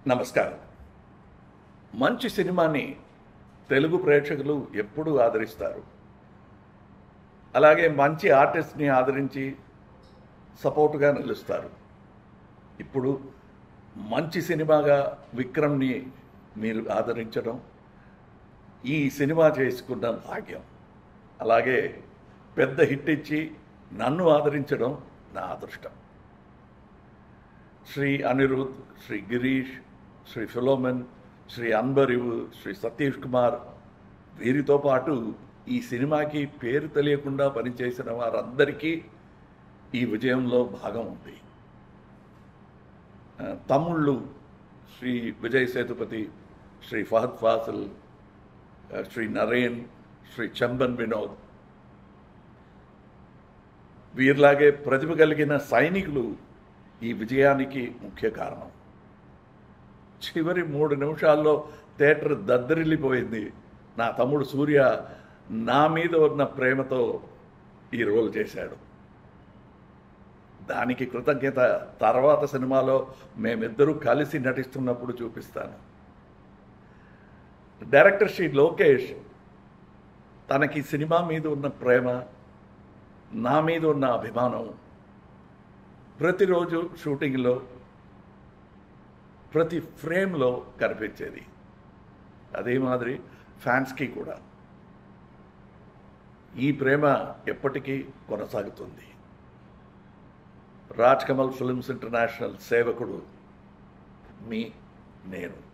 నమస్కారం మంచి సినిమాని తెలుగు ప్రేక్షకులు ఎప్పుడూ ఆదరిస్తారు అలాగే మంచి ఆర్టిస్ట్ని ఆదరించి సపోర్టుగా నిలుస్తారు ఇప్పుడు మంచి సినిమాగా విక్రమ్ని మీరు ఆదరించడం ఈ సినిమా చేసుకున్న భాగ్యం అలాగే పెద్ద హిట్ ఇచ్చి నన్ను ఆదరించడం నా అదృష్టం శ్రీ అనిరుద్ శ్రీ గిరీష్ శ్రీ ఫిలోమెన్ శ్రీ అన్బరివు శ్రీ సతీష్ కుమార్ వీరితో పాటు ఈ సినిమాకి పేరు తెలియకుండా పనిచేసిన వారందరికీ ఈ విజయంలో భాగం ఉంది ఆ, తమ్ముళ్ళు శ్రీ విజయ్ సేతుపతి శ్రీ ఫహద్ ఫాసిల్ ఆ, శ్రీ నరేన్ శ్రీ చంబన్ వినోద్ వీరిలాగే ప్రతిభ కలిగిన సైనికులు ఈ విజయానికి ముఖ్య కారణం చివరి మూడు నిమిషాల్లో థియేటర్ దద్దరిల్లిపోయింది నా తమ్ముడు సూర్య నా మీద ఉన్న ప్రేమతో ఈ రోల్ చేశాడు దానికి కృతజ్ఞత తర్వాత సినిమాలో మేమిద్దరూ కలిసి నటిస్తున్నప్పుడు చూపిస్తాను డైరెక్టర్ శ్రీ లోకేష్ తనకి సినిమా మీద ఉన్న ప్రేమ నా మీద ఉన్న అభిమానం ప్రతిరోజు షూటింగ్లో ప్రతి ఫ్రేమ్లో కనిపించేది అదే మాదిరి ఫ్యాన్స్కి కూడా ఈ ప్రేమ ఎప్పటికీ కొనసాగుతుంది రాజ్ కమల్ ఫిల్మ్స్ ఇంటర్నేషనల్ సేవకుడు మీ నేను